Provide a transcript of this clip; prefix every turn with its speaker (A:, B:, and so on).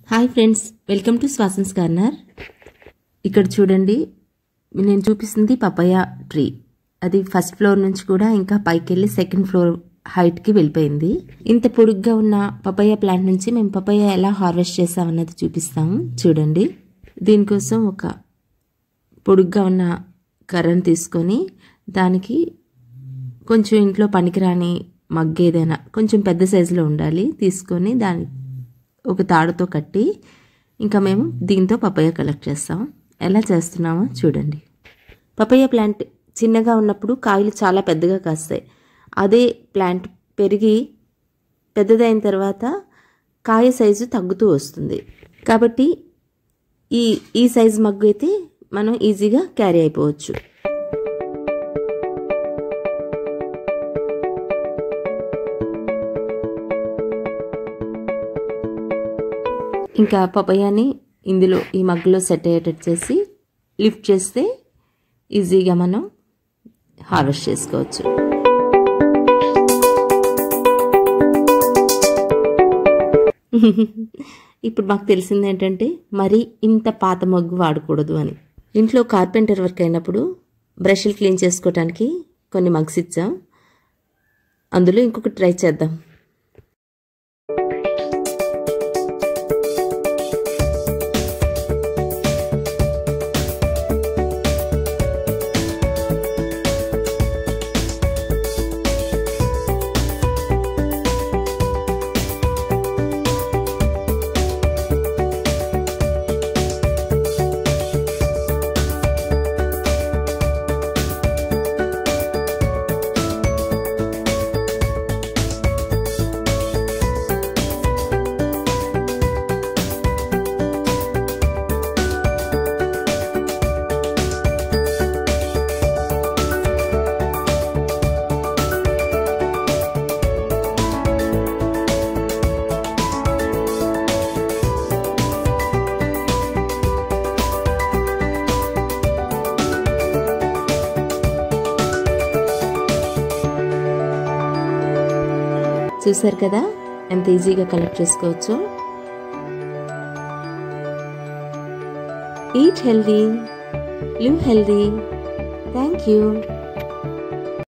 A: hi friends welcome to Swasan's corner ఇక్కడ చూడండి నేను చూపిస్తుంది పపాయ ట్రీ అది ఫస్ట్ ఫ్లోర్ నుంచి కూడా ఇంకా పైకి వెళ్ళి సెకండ్ ఫ్లోర్ హైట్కి వెళ్ళిపోయింది ఇంత పొడుగ్గా ఉన్న పపాయ ప్లాంట్ నుంచి మేము పపాయ ఎలా హార్వెస్ట్ చేసామన్నది చూపిస్తాము చూడండి దీనికోసం ఒక పొడుగ్గా ఉన్న కర్రను తీసుకొని దానికి కొంచెం ఇంట్లో పనికిరాని మగ్గ ఏదైనా కొంచెం పెద్ద సైజులో ఉండాలి తీసుకొని దాని ఒక తాడుతో కట్టి ఇంకా మేము దీంతో పపయ్య కలెక్ట్ చేస్తాం ఎలా చేస్తున్నామో చూడండి పపయ్య ప్లాంట్ చిన్నగా ఉన్నప్పుడు కాయలు చాలా పెద్దగా కాస్తాయి అదే ప్లాంట్ పెరిగి పెద్దదైన తర్వాత కాయ సైజు తగ్గుతూ వస్తుంది కాబట్టి ఈ ఈ సైజు మగ్గు అయితే మనం ఈజీగా క్యారీ అయిపోవచ్చు ఇంకా పపయాని ఇందులో ఈ మగ్గులో సెట్ అయ్యేటట్టు చేసి లిఫ్ట్ చేస్తే ఈజీగా మనం హార్వెస్ట్ చేసుకోవచ్చు ఇప్పుడు మాకు తెలిసింది ఏంటంటే మరి ఇంత పాత మగ్గు వాడకూడదు అని ఇంట్లో కార్పెంటర్ వర్క్ అయినప్పుడు బ్రష్లు క్లీన్ చేసుకోవడానికి కొన్ని మగ్స్ ఇచ్చాం అందులో ఇంకొకటి ట్రై చేద్దాం చూసారు కదా ఎంత ఈజీగా కలెక్ట్ చేసుకోవచ్చు eat healthy live healthy thank you